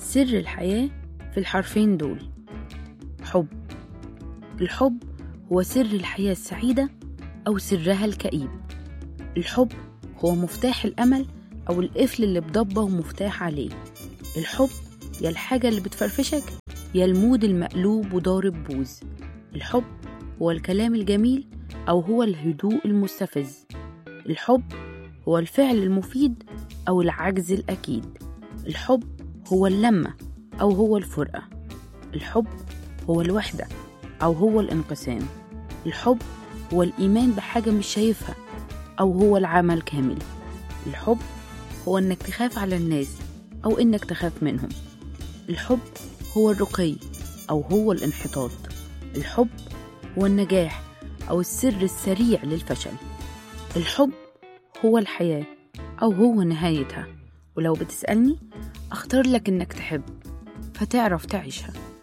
سر الحياة في الحرفين دول حب الحب هو سر الحياة السعيدة أو سرها الكئيب الحب هو مفتاح الأمل أو القفل اللي بضبة ومفتاح عليه الحب يا الحاجة اللي بتفرفشك يا المود المقلوب وضارب بوز الحب هو الكلام الجميل أو هو الهدوء المستفز الحب هو الفعل المفيد أو العجز الأكيد الحب هو اللمة أو هو الفرقة الحب هو الوحدة أو هو الانقسام الحب هو الإيمان بحاجة مش شايفها أو هو العمل كامل الحب هو إنك تخاف على الناس أو إنك تخاف منهم الحب هو الرقي أو هو الانحطاط الحب هو النجاح أو السر السريع للفشل الحب هو الحياة أو هو نهايتها ولو بتسألني أختار لك إنك تحب فتعرف تعيشها